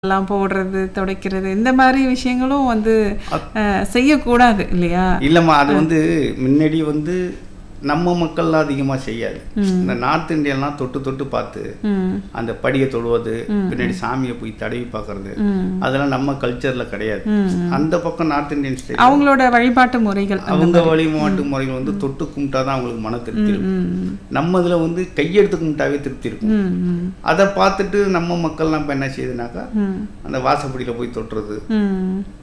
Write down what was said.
எல்லாம் போடுறது துடைக்கிறது இந்த மாதிரி விஷயங்களும் வந்து அஹ், செய்யக்கூடாது இல்லையா இல்லைம்மா அது வந்து முன்னாடி வந்து நம்ம மக்கள் அதிகமாக செய்யாது இந்த நார்த் இந்தியன்லாம் தொட்டு தொட்டு பார்த்து ம் அந்த படியை தொழுவது பின்னாடி சாமியை போய் தடவி பார்க்கறது ம் அதெல்லாம் நம்ம கல்ச்சரில் கிடையாது அந்த பக்கம் நார்த் இந்தியன் ஸ்டைல் அவங்களோட வழிபாட்டு முறைகள் அவங்க வழிபாட்டு முறையில் வந்து தொட்டு கும்பிட்டா தான் அவங்களுக்கு மன திருப்தி இருக்கும் ம் நம்ம இதில் வந்து கையெடுத்து கும்பிட்டாவே திருப்தி இருக்கும் ம் ம் அதை பார்த்துட்டு நம்ம மக்கள்லாம் இப்போ என்ன செய்யுதுனாக்கா ம் அந்த வாசப்படியில் போய் தொட்டுறது ம்